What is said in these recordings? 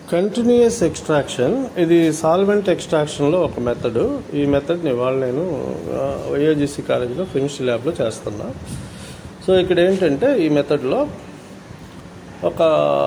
continuous extraction ఇది solvent ఎక్స్ట్రాక్షన్లో ఒక మెథడ్ ఈ మెథడ్ని ఇవాళ నేను వైఓజిసి కాలేజీలో కెమిస్ట్రీ ల్యాబ్లో చేస్తున్నా సో ఇక్కడ ఏంటంటే ఈ మెథడ్లో ఒక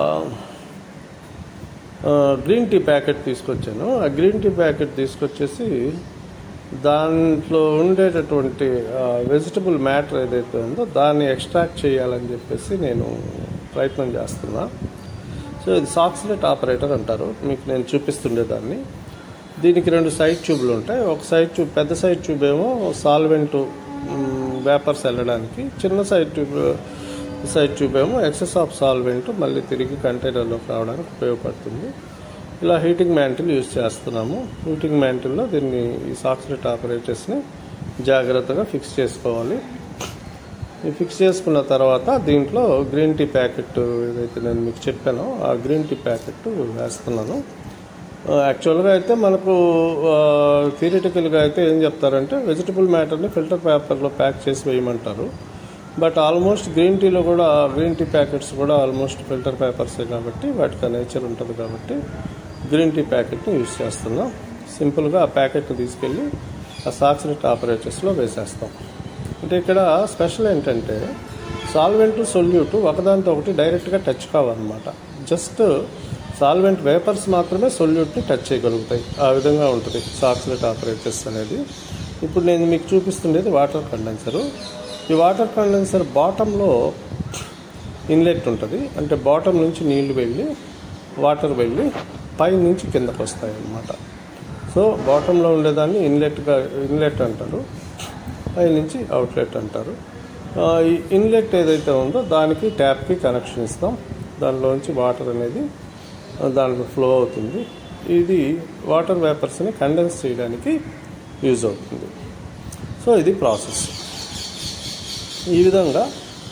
గ్రీన్ టీ ప్యాకెట్ తీసుకొచ్చాను ఆ గ్రీన్ టీ ప్యాకెట్ తీసుకొచ్చేసి దాంట్లో ఉండేటటువంటి వెజిటబుల్ మ్యాటర్ ఏదైతే ఉందో దాన్ని ఎక్స్ట్రాక్ట్ చేయాలని చెప్పేసి నేను ప్రయత్నం చేస్తున్నా సో ఇది సాక్సిలెట్ ఆపరేటర్ అంటారు మీకు నేను చూపిస్తుండే దాన్ని దీనికి రెండు సైడ్ ట్యూబ్లు ఉంటాయి ఒక సైడ్ ట్యూబ్ పెద్ద సైడ్ ట్యూబ్ ఏమో సాల్వెంట్ వేపర్స్ వెళ్ళడానికి చిన్న సైడ్ ట్యూబ్ సైడ్ ట్యూబ్ ఏమో ఎక్సెస్ ఆఫ్ సాల్వెంట్ మళ్ళీ తిరిగి కంటైనర్లోకి రావడానికి ఉపయోగపడుతుంది ఇలా హీటింగ్ మ్యాంటిల్ యూజ్ చేస్తున్నాము హీటింగ్ మ్యాంటిల్లో దీన్ని ఈ సాక్సిలెట్ ఆపరేటర్స్ని జాగ్రత్తగా ఫిక్స్ చేసుకోవాలి ఈ ఫిక్స్ చేసుకున్న తర్వాత దీంట్లో గ్రీన్ టీ ప్యాకెట్ ఏదైతే నేను మీకు చెప్పానో ఆ గ్రీన్ టీ ప్యాకెట్ వేస్తున్నాను యాక్చువల్గా అయితే మనకు థియరిటికల్గా అయితే ఏం చెప్తారంటే వెజిటబుల్ మ్యాటర్ని ఫిల్టర్ పేపర్లో ప్యాక్ చేసి వేయమంటారు బట్ ఆల్మోస్ట్ గ్రీన్ టీలో కూడా గ్రీన్ టీ ప్యాకెట్స్ కూడా ఆల్మోస్ట్ ఫిల్టర్ పేపర్సే కాబట్టి వాటికి నేచర్ ఉంటుంది కాబట్టి గ్రీన్ టీ ప్యాకెట్ని యూజ్ చేస్తున్నాం సింపుల్గా ఆ ప్యాకెట్ తీసుకెళ్ళి ఆ సాక్సినెట్ ఆపరేటర్స్లో వేసేస్తాం అంటే ఇక్కడ స్పెషల్ ఏంటంటే సాల్వెంట్ సొల్యూట్ ఒకదానితో ఒకటి డైరెక్ట్గా టచ్ కావన్నమాట జస్ట్ సాల్వెంట్ వేపర్స్ మాత్రమే సొల్యూట్ని టచ్ చేయగలుగుతాయి ఆ విధంగా ఉంటుంది సాక్సిలెట్ ఆపరేటర్స్ అనేది ఇప్పుడు నేను మీకు చూపిస్తుండేది వాటర్ కండెన్సరు ఈ వాటర్ కండెన్సర్ బాటంలో ఇన్లెట్ ఉంటుంది అంటే బాటం నుంచి నీళ్లు వెళ్ళి వాటర్ వెళ్ళి పై నుంచి కిందకు వస్తాయి అన్నమాట సో బాటంలో ఉండేదాన్ని ఇన్లెట్గా ఇన్లెట్ అంటారు పై నుంచి అవుట్లెట్ అంటారు ఈ ఇన్లెట్ ఏదైతే ఉందో దానికి ట్యాప్కి కనెక్షన్ ఇస్తాం దానిలోంచి వాటర్ అనేది దాంట్లో ఫ్లో అవుతుంది ఇది వాటర్ వేపర్స్ని కండెన్స్ చేయడానికి యూజ్ అవుతుంది సో ఇది ప్రాసెస్ ఈ విధంగా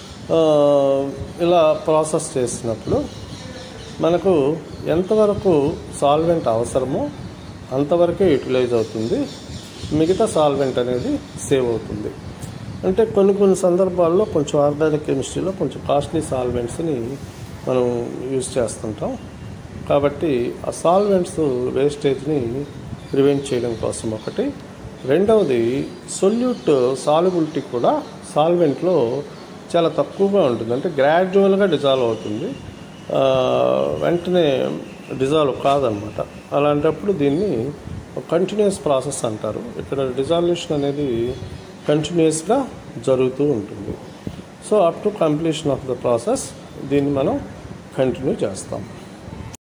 ఇలా ప్రాసెస్ చేసినప్పుడు మనకు ఎంతవరకు సాల్వెంట్ అవసరమో అంతవరకే యూటిలైజ్ అవుతుంది మిగతా సాల్వెంట్ అనేది సేవ్ అవుతుంది అంటే కొన్ని కొన్ని సందర్భాల్లో కొంచెం ఆర్గానిక్ కెమిస్ట్రీలో కొంచెం కాస్ట్లీ సాల్వెంట్స్ని మనం యూజ్ చేస్తుంటాం కాబట్టి ఆ సాల్వెంట్స్ వేస్టేజ్ని ప్రివెంట్ చేయడం కోసం ఒకటి రెండవది సొల్యూట్ సాల్యుబిలిటీ కూడా సాల్వెంట్లో చాలా తక్కువగా ఉంటుంది అంటే గ్రాడ్యువల్గా డిజాల్వ్ అవుతుంది వెంటనే డిజాల్వ్ కాదనమాట అలాంటప్పుడు దీన్ని కంటిన్యూస్ ప్రాసెస్ అంటారు ఇక్కడ డిజాల్యూషన్ అనేది కంటిన్యూస్గా జరుగుతూ ఉంటుంది so up to completion of the process దీన్ని మనం కంటిన్యూ చేస్తాం